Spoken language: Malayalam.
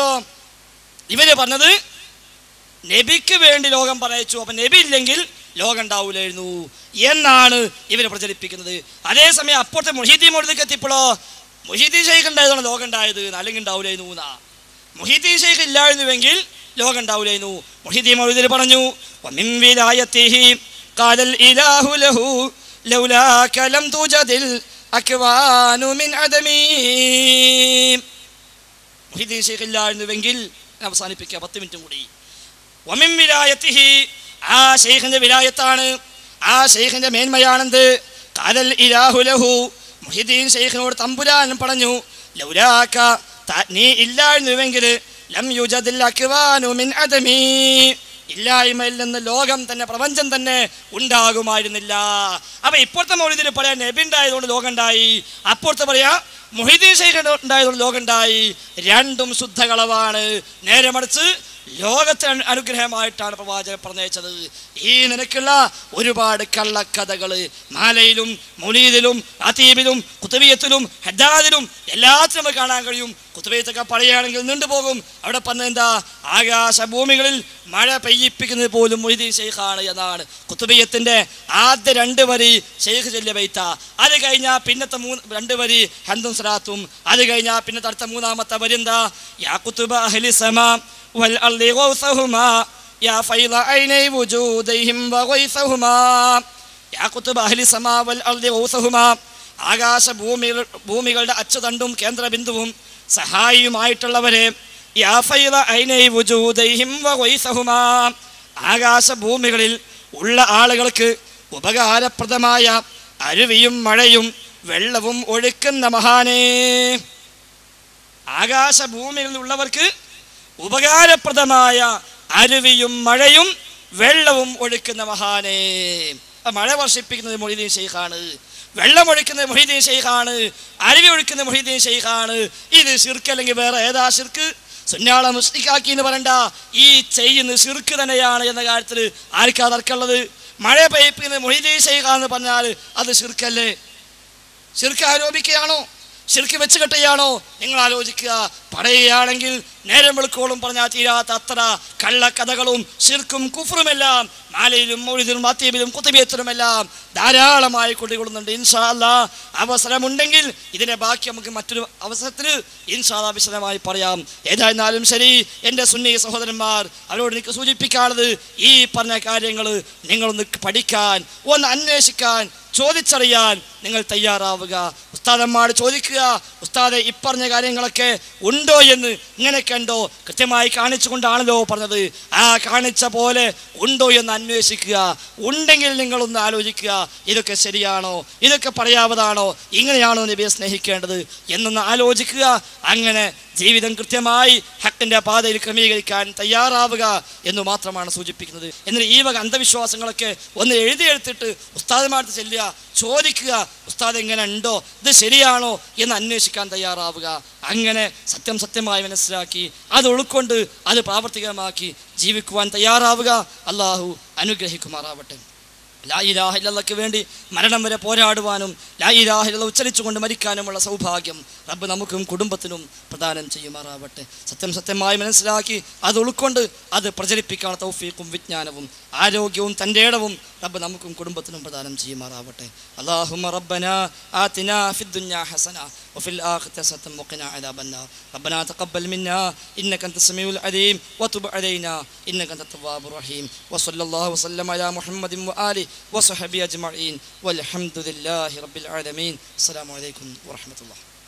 പറഞ്ഞതോ ഇവര് പറഞ്ഞത് നബിക്ക് വേണ്ടി ലോകം പറയച്ചു അപ്പൊ നബി ഇല്ലെങ്കിൽ ലോകം ഉണ്ടാവൂലായിരുന്നു എന്നാണ് ഇവർ പ്രചരിപ്പിക്കുന്നത് അതേസമയം അപ്പോഴത്തെ മൊഹീദ്ദീൻ മൗലൂദിക്ക് എത്തിയപ്പോഴോ മൊഹീദ്ദീൻ ഷെയ്ഖ് ഉണ്ടായതാണ് ലോകം ഉണ്ടായത് അല്ലെങ്കിൽ ഉണ്ടാവില്ലായിരുന്നു എന്നാ മൊഹീദ്ദീൻ ഷെയ്ഖ് ഇല്ലായിരുന്നുവെങ്കിൽ ലോകം ഉണ്ടാവില്ലായിരുന്നു മൊഹീദ്ദീൻ മൗലൂദിൽ പറഞ്ഞു ومن ولايته قال الإله له لولاك لم توجد الأكوان من عدمي മൊഹീദ്ദീൻ ഷെയ്ഖ് ഇല്ലായിരുന്നുവെങ്കിൽ ഞാൻ അവസാനിപ്പിക്കുക പത്ത് മിനിറ്റും കൂടി വമിൻ വിലായത്തിഹി ആ ഷെയ്ഖിന്റെ വിലായത്താണ് ആ ഷെയ്ഖിന്റെ മേന്മയാണെന്ത് കാതൽ ഇലാഹുലഹു മുഹിദ്ദീൻ ഷെയ്ഖിനോട് തമ്പുരാൻ പറഞ്ഞു ലൗലാക്ക ത- നീ ഇല്ലായിരുന്നുവെങ്കിൽ ലം യുജദിൽ അക്വാനു മിൻ അദമി ഇല്ലായ്മയിൽ നിന്ന് ലോകം തന്നെ പ്രപഞ്ചം തന്നെ ഉണ്ടാകുമായിരുന്നില്ല അപ്പൊ ഇപ്പോഴത്തെ മൗലിദിൽ പറയാൻ നബി ഉണ്ടായതുകൊണ്ട് ലോകം ഉണ്ടായി അപ്പോഴത്തെ പറയാ മൊഹിദ്ദീൻ ഷെയ്ഖ് ഉണ്ടായതുകൊണ്ട് ലോകം ഉണ്ടായി രണ്ടും ശുദ്ധകളവാണ് നേരെ മറിച്ച് ലോകത്തെ അനു- അനുഗ്രഹമായിട്ടാണ് പ്രവാചകൻ പറഞ്ഞയച്ചത് ഈ നിനക്കുള്ള ഒരുപാട് കള്ളക്കഥകള് മാലയിലും മൊലീദിലും അതീബിലും കുത്തുബിയത്തിലും ഹദ്ദാദിലും എല്ലാത്തിനും നമുക്ക് കാണാൻ കഴിയും കുത്തുബിയത്തൊക്കെ പറയുകയാണെങ്കിൽ നീണ്ടുപോകും അവിടെ പറഞ്ഞ എന്താ ആകാശ ഭൂമികളിൽ മഴ പെയ്യിപ്പിക്കുന്നത് പോലും മൊയ്തീൻ ഷെയ്ഖാണ് എന്നാണ് കുത്തുബിയത്തിന്റെ ആദ്യ രണ്ട് വരി ഷെയ്ഖ് ചെല്ലിയ ബൈത്ത അത് കഴിഞ്ഞാൽ പിന്നത്തെ മൂന്ന് രണ്ട് വരി ഹന്തും സലാത്തും അത് കഴിഞ്ഞാൽ പിന്നത്തെ അടുത്ത മൂന്നാമത്തെ വരി എന്താ യാ കുത്തുബ അഹ്ലി സമാ والأرض غوثهما يا فيض عيني وجودهم وغيثهما يا قطب أهل السماء والأرض غوثهما ആകാശ ഭൂമികൾ ഭൂമികളുടെ അച്ചുതണ്ടും കേന്ദ്രബിന്ദുവും സഹായിയുമായിട്ടുള്ളവരെ യാ ഫൈദ ഐനൈ വുജൂദൈഹിം വഗൈസഹുമാ. ആകാശ ഭൂമികളിൽ ഉള്ള ആളുകൾക്ക് ഉപകാരപ്രദമായ അരുവിയും മഴയും വെള്ളവും ഒഴുക്കുന്ന മഹാനേ ആകാശഭൂമികളിൽ ഉള്ളവർക്ക് ഉപകാരപ്രദമായ അരുവിയും മഴയും വെള്ളവും ഒഴുക്കുന്ന മഹാനേ ആ മഴ വർഷിപ്പിക്കുന്നത് മൊഹീദ്ദീൻ ഷെയ്ഖാണ് വെള്ളം ഒഴുക്കുന്നത് മൊഹീദ്ദീൻ ഷെയ്ഖാണ് അരുവി ഒഴുക്കുന്ന മൊഹീദ്ദീൻ ഷെയ്ഖാണ് ഇത് ശിർക്ക് അല്ലെങ്കിൽ വേറെ ഏതാ ശിർക്ക് സുന്നാളെ മുസ്ലിക്കാക്കി എന്ന് പറയണ്ട ഈ ചെയ്യുന്ന ശിർക്ക് തന്നെയാണ് എന്ന കാര്യത്തിൽ ആർക്കാ തർക്കമുള്ളത് മഴ പെയ്പ്പിക്കുന്നത് മൊഹീദ്ദീൻ ഷെയ്ഖാന്ന് പറഞ്ഞാൽ അത് ശിർക്കല്ലേ ശിർക്ക് ആരോപിക്കുകയാണോ ശിർക്ക് വെച്ച് കെട്ടുകയാണോ നിങ്ങൾ ആലോചിക്കുക പറയുകയാണെങ്കിൽ നേരം വെളുക്കോളും പറഞ്ഞാൽ തീരാത്ത അത്ര കള്ളക്കഥകളും ശിർക്കും കുഫറുമെല്ലാം മാലയിലും മൗലിദിലും മാത്യബിലും കുത്തബിയത്തിലുമെല്ലാം ധാരാളമായി കൊണ്ടുകൊള്ളുന്നുണ്ട് ഇൻഷാ അല്ലാ അവസരമുണ്ടെങ്കിൽ ഇതിന്റെ ബാക്കി നമുക്ക് മറ്റൊരു അവസരത്തിൽ ഇൻഷാ അല്ലാ വിശദമായി പറയാം ഏതായിരുന്നാലും ശരി എൻ്റെ സുന്നി സഹോദരന്മാർ അവരോട് എനിക്ക് സൂചിപ്പിക്കാനുള്ളത് ഈ പറഞ്ഞ കാര്യങ്ങൾ നിങ്ങളൊന്ന് പഠിക്കാൻ ഒന്ന് അന്വേഷിക്കാൻ ചോദിച്ചറിയാൻ നിങ്ങൾ തയ്യാറാവുക ഉസ്താദന്മാർ ചോദിക്കുക ഉസ്താദെ ഇപ്പറഞ്ഞ കാര്യങ്ങളൊക്കെ ഉണ്ടോ എന്ന് ഇങ്ങനെയൊക്കെ ഉണ്ടോ കൃത്യമായി കാണിച്ചുകൊണ്ടാണല്ലോ പറഞ്ഞത് ആ കാണിച്ച പോലെ ഉണ്ടോ എന്ന് അന്വേഷിക്കുക ഉണ്ടെങ്കിൽ നിങ്ങളൊന്ന് ആലോചിക്കുക ഇതൊക്കെ ശരിയാണോ ഇതൊക്കെ പറയാവതാണോ ഇങ്ങനെയാണോ നബിയെ സ്നേഹിക്കേണ്ടത് എന്നൊന്ന് ആലോചിക്കുക അങ്ങനെ ജീവിതം കൃത്യമായി ഹക്കിന്റെ പാതയിൽ ക്രമീകരിക്കാൻ തയ്യാറാവുക എന്ന് മാത്രമാണ് സൂചിപ്പിക്കുന്നത് എന്നിട്ട് ഈ വക അന്ധവിശ്വാസങ്ങളൊക്കെ ഒന്ന് എഴുതിയെടുത്തിട്ട് ഉസ്താദന്മാർക്ക് ചെല്ലുക ചോദിക്കുക ഉസ്താദ് എങ്ങനെ ഉണ്ടോ ഇത് ശരിയാണോ എന്ന് അന്വേഷിക്കാൻ തയ്യാറാവുക അങ്ങനെ സത്യം സത്യമായി മനസ്സിലാക്കി അത് ഉൾക്കൊണ്ട് അത് പ്രാവർത്തികമാക്കി ജീവിക്കുവാൻ തയ്യാറാവുക അള്ളാഹു അനുഗ്രഹിക്കുമാറാവട്ടെ ലാ ഇലാഹ ഇല്ലല്ലക്ക് വേണ്ടി മരണം വരെ പോരാടുവാനും ലാ ഇലാഹ ഇല്ല ഉച്ചരിച്ചുകൊണ്ട് മരിക്കാനുമുള്ള സൗഭാഗ്യം റബ്ബ് നമുക്കും കുടുംബത്തിനും പ്രദാനം ചെയ്യുമാറാവട്ടെ സത്യം സത്യമായി മനസ്സിലാക്കി അത് ഉൾക്കൊണ്ട് അത് പ്രചരിപ്പിക്കാനുള്ള തൗഫീഖും വിജ്ഞാനവും ആരോഗ്യവും തൻ്റെ ഇടവും റബ്ബ് നമുക്കും കുടുംബത്തിനും പ്രദാനം ചെയ്യുമാറാവട്ടെ അള്ളാഹുമ റബ്ബന ആതിന ഫിദ് ദുനിയ ഹസന وفي الآخرة حسنة وقنا عذاب النار ربنا تقبل منا إنك أنت السميع العليم وتب علينا إنك أنت التواب الرحيم وصلى الله وسلم على محمد وآله وصحبه أجمعين والحمد لله رب العالمين السلام عليكم ورحمة الله